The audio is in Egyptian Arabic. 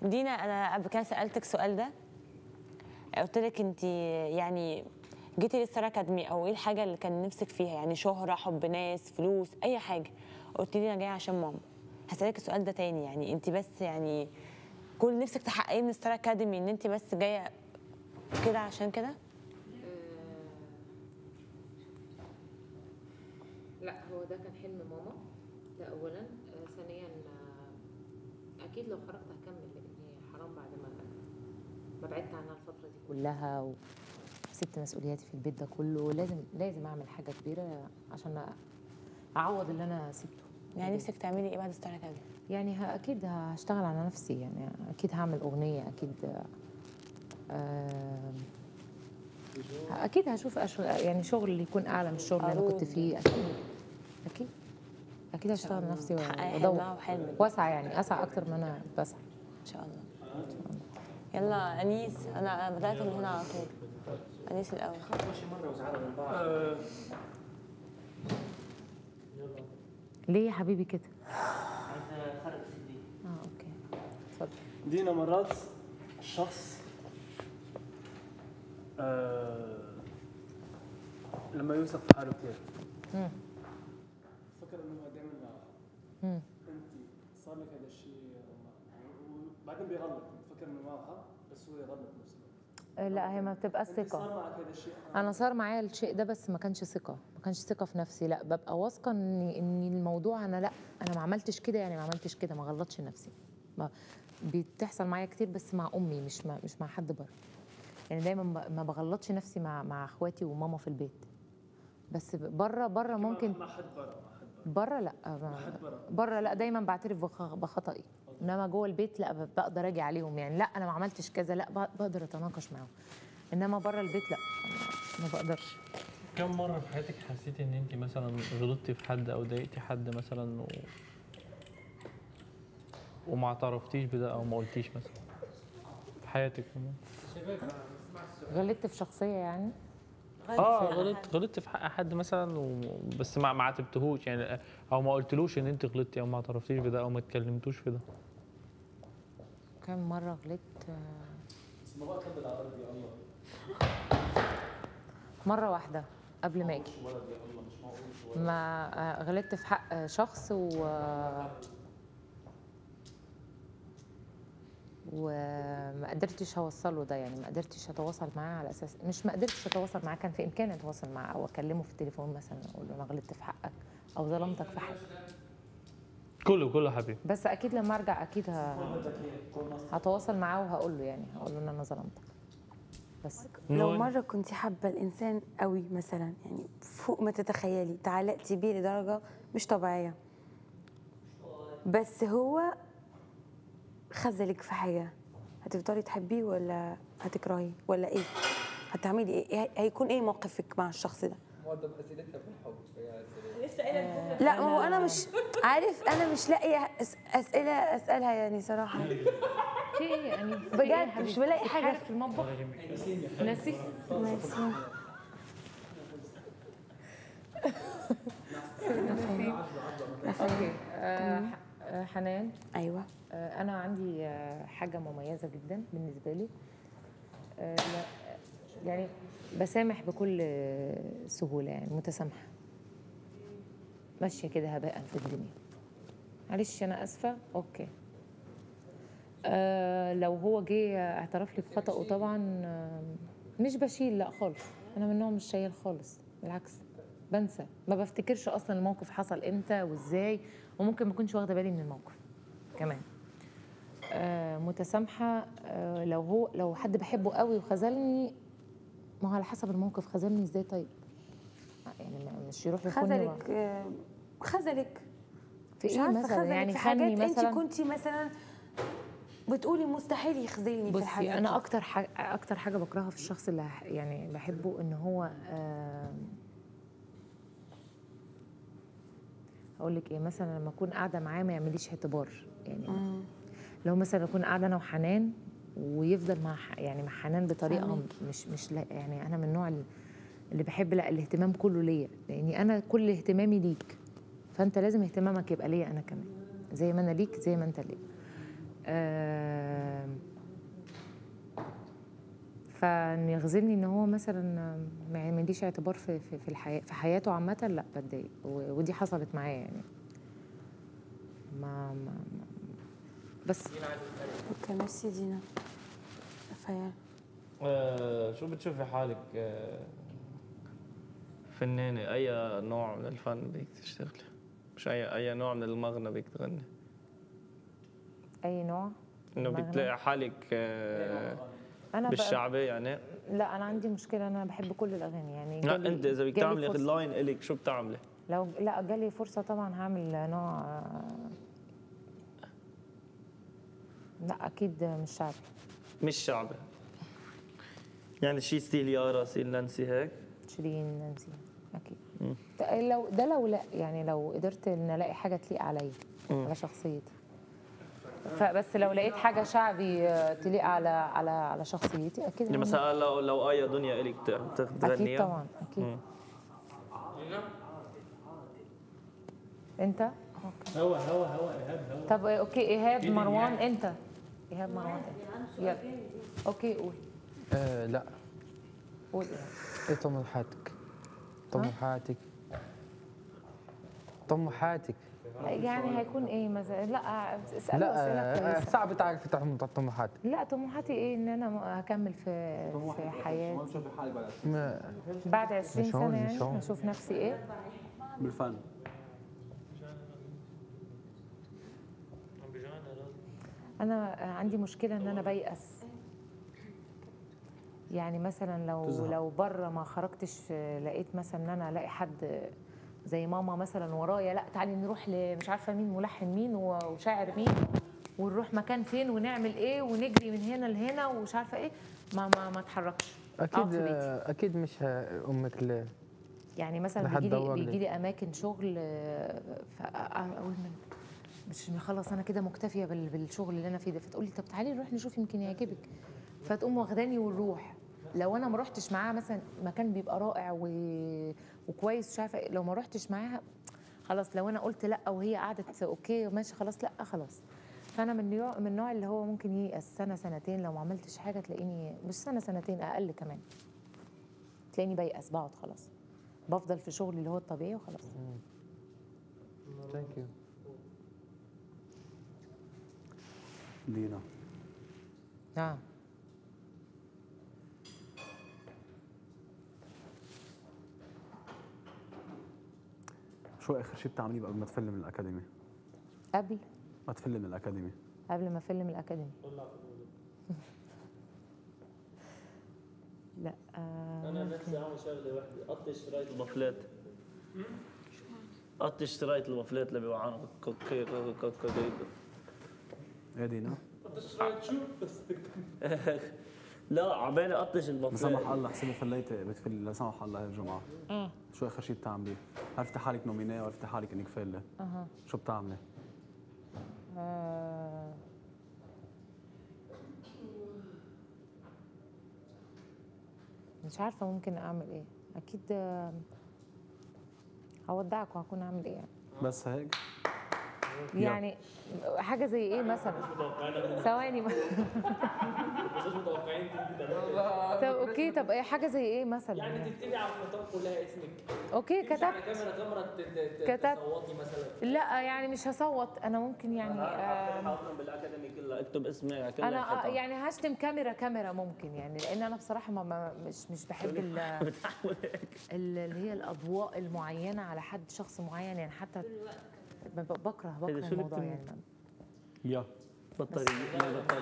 دينا انا قبل كده سالتك السؤال ده قلت لك انت يعني جيتي للستار اكاديمي او ايه الحاجه اللي كان نفسك فيها يعني شهره حب ناس فلوس اي حاجه قلت لي انا جايه عشان ماما هسالك السؤال ده تاني يعني انت بس يعني كل نفسك تحققيه من الستار اكاديمي ان انت بس جايه كده عشان كده لا هو ده كان حلم ماما ده اولا آه، ثانيا آه، اكيد لو خرجت هكمل لاني حرام بعد ما ما بعدت عنها الفتره دي كلها وسبت مسؤولياتي في البيت ده كله لازم لازم اعمل حاجه كبيره عشان اعوض اللي انا سبته يعني نفسك تعملي ايه بعد الستار اكاديمي يعني ه- اكيد هشتغل على نفسي يعني اكيد هعمل اغنيه اكيد آه اكيد هشوف أشغل يعني شغل يكون اعلى من الشغل اللي انا كنت عروض. فيه اكيد اكيد اكيد هشتغل على نفسي تحققي وادور حلمها وحلمك. واسعى يعني اسعى اكتر ما انا بسعى ان شاء الله يلا انيس انا أنا بدات من هنا على طول انيس الاول ليه يا حبيبي كده عايزه خرج سي اه اوكي اتفضل دينا مرات الشخص آه لما يوثق في حاله كثير مم. فكر انه دائما مم. انت صار لك هذا الشيء وبعدين بيغلط فكر انه معه حق بس هو يغلط نفس الوقت آه، لا هي ما بتبقاش انت ثقه صار معك هذا الشيء انا صار معايا الشيء ده بس ما كانش ثقه ما كانش ثقه في نفسي لا ببقى واثقه ان ان الموضوع انا لا انا ما عملتش كده يعني ما عملتش كده ما غلطش نفسي ما بتحصل معايا كتير بس مع امي مش مع مش مع حد بره يعني دايما ب- ما بغلطش نفسي مع مع اخواتي وماما في البيت بس بره بره ممكن مع حد برا مع حد برا بره لا مع حد برا بره لا دايما بعترف بخ- بخطئي انما جوه البيت لا ب- بقدر اجي عليهم يعني لا انا ما عملتش كذا لا ب- بقدر اتناقش معاهم انما بره البيت لا ما بقدرش كم مرة في حياتك حسيتي ان انت مثلا غلطتي في حد او ضايقتي حد مثلا و... وما اعترفتيش بده او ما قلتيش مثلا في حياتك كمان غلطت في شخصيه يعني اه غلطت غلطت في حق حد مثلا و... بس ما ما عاتبتهوش يعني او ما قلتلوش ان انت غلطتي او ما اعترفتيش بده او ما اتكلمتوش في ده كم مره غلطت آه، بس ما بقى تبدل على ربي الله مره واحده قبل ما اجي ولد يا الله مش معقول شو ولد. ما آه، غلطت في حق شخص و وما قدرتش اوصله ده يعني ما قدرتش اتواصل معاه على اساس مش ما قدرتش اتواصل معاه كان في امكاني اتواصل معاه او اكلمه في التليفون مثلا اقول له انا غلطت في حقك او ظلمتك في حقك كله كله حبيبي بس اكيد لما ارجع اكيد ه... هتواصل معاه وهقول له يعني هقول له ان انا ظلمتك بس لو نون. مرة كنت حابة الإنسان قوي مثلا يعني فوق ما تتخيلي تعلقتي بيه لدرجة مش طبيعية بس هو خذلك في حاجة هتفضلي تحبيه ولا هتكرهيه ولا إيه؟ هتعملي إيه؟ إيه- هيكون إيه موقفك مع الشخص ده؟ معظم اسئلتها في الحب فهي لا ما هو أنا مش عارف أنا مش لاقية أس- أسئلة أسألها يعني صراحة في ايه يعني في بجد إيه يا مش حبيبي؟ بلاقي حاجة. بتحارب في المطبخ ناسي ميرسي. اوكي آه، ح- آه، حنان أيوه آه، انا عندي آه، حاجه مميزه جدا بالنسبه لي آه، لا- يعني بسامح بكل آه، سهوله يعني متسامحه ماشيه كده هباء في الدنيا معلش انا اسفه اوكي آه لو هو جه اعترف لي بخطأه طبعا آه، مش بشيل لا خالص انا من نوع مش شايل خالص بالعكس بنسى ما بفتكرش اصلا الموقف حصل امتى وازاي وممكن ما اكونش واخده بالي من الموقف كمان آه متسامحه آه لو هو لو حد بحبه قوي وخذلني ما هو على حسب الموقف خذلني ازاي طيب يعني ما- مش يروح يخوني و- خذلك آه، خذلك في مش ايه عارفة مثلا خذلك يعني في خاني حاجات انت مثلا كنتي مثلا بتقولي مستحيل يخذلني في بصي الحاجات انا دي. اكتر حاجه اكتر حاجه بكرهها في الشخص اللي ح- يعني بحبه ان هو آم، اقول لك ايه مثلا لما اكون قاعده معاه ما يعمليش اعتبار يعني مم. لو مثلا اكون قاعده انا وحنان ويفضل مع ح- يعني مع حنان بطريقه فهماكي. مش مش لا يعني انا من النوع اللي- اللي بحب لا الاهتمام كله ليا لاني انا كل اهتمامي ليك فانت لازم اهتمامك يبقى ليا انا كمان زي ما انا ليك زي ما انت ليا آم، فان يغزلني ان هو مثلا ما يعمليش اعتبار في في في الحياه في حياته عامه لا بتضايق و- ودي حصلت معايا يعني ما, ما, ما بس اوكي ميرسي دينا فيال آه، شو بتشوفي حالك آه، فنانة أي نوع من الفن بدك تشتغلي؟ مش أي أي نوع من المغنى بدك تغني؟ اي نوع إنه مغنى؟ بتلاقي حالك آه، انا بقى- بالشعبي يعني؟ لا انا عندي مشكله انا بحب كل الاغاني يعني لا جالي- أنت إذا بدك جالي تعملي فرصة- لاين إلك شو بتعملي؟ لو لا جالي فرصه طبعا هعمل نوع آه، لا اكيد مش شعبي مش شعبي يعني شي ستيل يارا ستيل نانسي هيك؟ شيرين نانسي اكيد مم. ده لو ده لو لا يعني لو قدرت ان الاقي حاجه تليق عليا مم. على شخصيتي فبس لو لقيت حاجه شعبي آه، تليق على على على شخصيتي اكيد يعني هعمل. مثلا لو لو آية دنيا إلك ت- اكيد تغنيها؟ طبعا اكيد مم. انت هوا هوا هوا ايهاب هوا طب آه، اوكي ايهاب إيه مروان يعني؟ انت ايهاب مروان انت يلا اوكي قول آه لا قول ايهاب ايه طموحاتك طموحاتك طموحاتك يعني هيكون ايه مثلا لا اساله لا اسئله آه، كويسه صعب تعرفي طم- طموحاتك لا طموحاتي ايه ان انا م- هكمل في في حياتي ما- بعد 20 مش هون، سنه مش يعني هون. هشوف نفسي ايه بالفن انا عندي مشكله ان انا بيأس يعني مثلا لو تزهق. لو بره ما خرجتش لقيت مثلا ان انا الاقي حد زي ماما مثلا ورايا لا تعالي نروح لمش عارفه مين ملحن مين وشاعر مين ونروح مكان فين ونعمل ايه ونجري من هنا لهنا ومش عارفه ايه ما ما ما اتحركش أقعد اكيد في بيتي. آه، اكيد مش ه- امك ل- يعني مثلا لحد بيجي لي دورني. بيجي لي اماكن شغل آه، فاقول من مش خلاص انا كده مكتفيه بال- بالشغل اللي انا فيه ده فتقول لي طب تعالي نروح نشوف يمكن يعجبك فتقوم واخداني ونروح لو انا ما رحتش معاها مثلا مكان بيبقى رائع و... وكويس مش عارفه إيه، لو ما رحتش معاها خلاص لو انا قلت لا وهي قعدت اوكي ماشي خلاص لا خلاص فانا من النوع من النوع اللي هو ممكن ييأس سنه سنتين لو ما عملتش حاجه تلاقيني مش سنه سنتين اقل كمان تلاقيني بيأس بقعد خلاص بفضل في شغلي اللي هو الطبيعي وخلاص ثانك يو دينا نعم شو اخر شيء بتعمليه قبل ما تفلي من الاكاديمي؟ قبل ما تفلي من الاكاديمي قبل ما فيلم الاكاديمي لا آه انا نفسي اعمل شغله وحده قطش شرايط البفلات قطش شرايط البفلات اللي بيوعانا كوكي كوكي ايه دينا؟ لا عبالي قطش لا البفلات سمح الله حسبي فليتي بتفلي لا سمح الله هالجمعه ايه شو اخر شيء بتعمليه؟ عرفتي حالك نومينيه وعرفتي حالك انك فالة اها شو بتعملي؟ آه مش عارفه ممكن اعمل ايه اكيد آه، هودعك وهكون اعمل ايه يعني بس هيك؟ يعني حاجه زي ايه مثلا ثواني طب اوكي طب ايه حاجه زي ايه مثلا يعني تكتبي على الخطاب كلها اسمك اوكي تمشي على كتبت كاميرا كاميرا ت- ت- كتبت. تصوتي مثلا لا يعني مش هصوت انا ممكن يعني آه حاطهم بالاكاديمي كلها اكتب اسمي كلها انا آه الحيطان. يعني هشتم كاميرا كاميرا ممكن يعني لان انا بصراحه ما- ما مش مش بحب ال- ال- اللي هي الاضواء المعينه على حد شخص معين يعني حتى ب- ب- بكره إيه ده بكره شو اللي الموضوع بتم- يعني يا بطاريه بطاريه